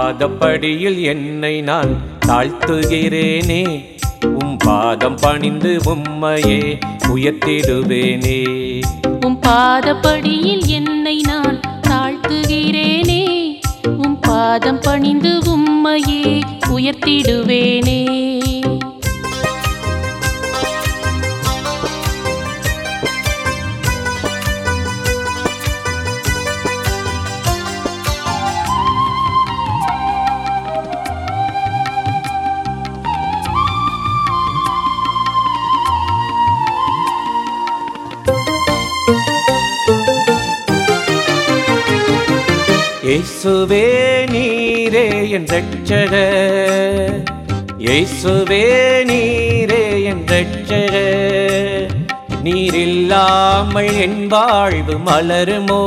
பாதப்படியில் என்னை நான் தாழ்த்துகிறேனே உம் பாதம் பணிந்து உம்மையே உயர்த்திடுவேனே உம் பாதப்படியில் என்னை நான் தாழ்த்துகிறேனே உம் பாதம் பணிந்து உம்மையே உயர்த்திடுவேனே இயேசுவே நீரே என் ரட்சகர் இயேசுவே நீரே என் ரட்சகர் நீரில்லாமல் என் வாழ்வு மலருமோ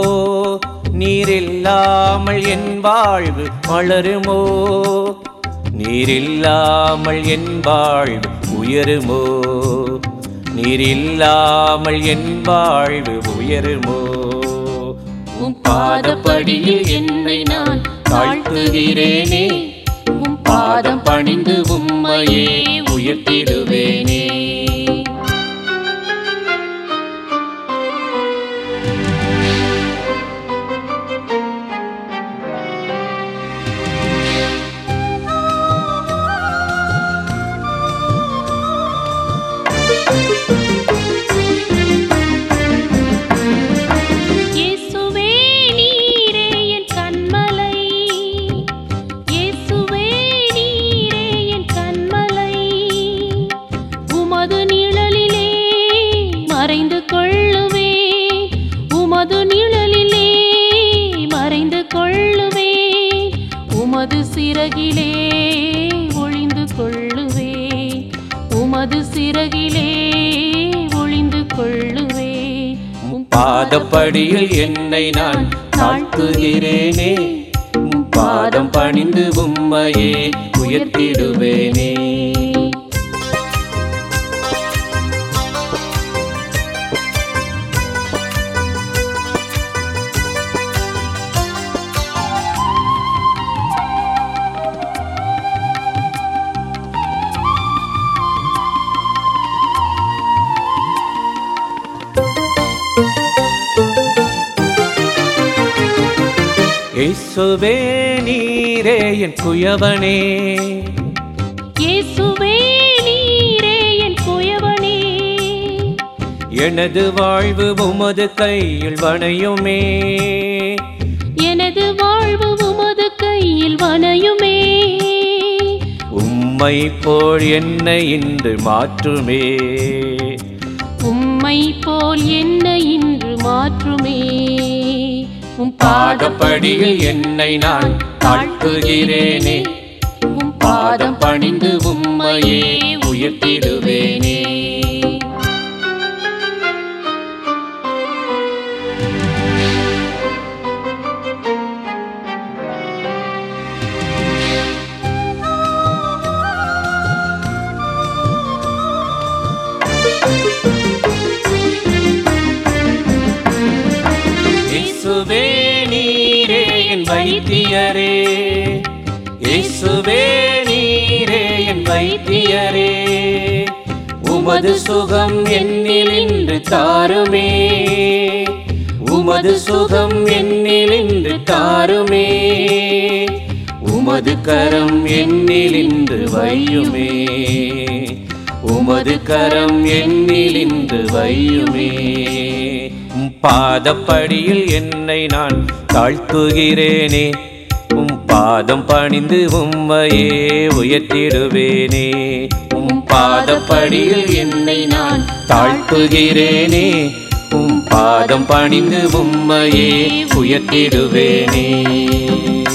நீரில்லாமல் என் வாழ்வு மலருமோ நீரில்லாமல் என் வாழ்வு உயருமோ நீரில்லாமல் என் வாழ்வு உயருமோ உம் பாதப்படியில் என்னை நான் தாழ்த்துகிறேனே உம் பாதம் பணிந்து உம்மையே உயர்த்திடுவேனே இயேசுவே நீரே என் கண்மலை இயேசுவே நீரே என் கண்மலை உமது நிழலிலே மறைந்து கொள்ளுவேன் உமது நிழலிலே மறைந்து கொள்ளுவேன் உமது சிறகிலே ஒளிந்து கொள்ளுவேன் உமது சிறகிலே ஒளிந்து கொள்ளுவேன் உம் பாதப்படியில் என்னை நான் தாழ்த்துகிறேனே உம் பாதம் பணிந்து உம்மையே உயர்த்திடுவேனே இயேசுவே நீரே என் குயவனே இயேசுவே நீரே என் குயவனே எனது வாழ்வு உமது கையில் வணையுமே எனது வாழ்வு உமது கையில் வனையுமே உம்மை போல் என்னை இன்று மாற்றுமே உம்மை போல் என்ன இன்று மாற்றுமே உம் பாதப்படியில் என்னை நான் தாழ்த்துகிறேனே உம் பாதம் பணிந்து உம்மையே உயர்த்திடுவேனே இயேசுவே நீரே என் வைத்தியரே இயேசுவே நீரே என் வைத்தியரே உமது சுகம் என்னில் இன்று தாருமே உமது சுகம் என்னில் இன்று தாருமே உமது கரம் என்னில் இன்று வையுமே உமது கரம் என்னில் இன்று வையுமே உம் பாதப்படியில் என்னை நான் தாழ்த்துகிறேனே உம் பாதம் பணிந்து உம்மையே உயர்த்திடுவேனே உம் பாதப்படியில் என்னை நான் தாழ்த்துகிறேனே உம் பாதம் பணிந்து உம்மையே உயர்த்திடுவேனே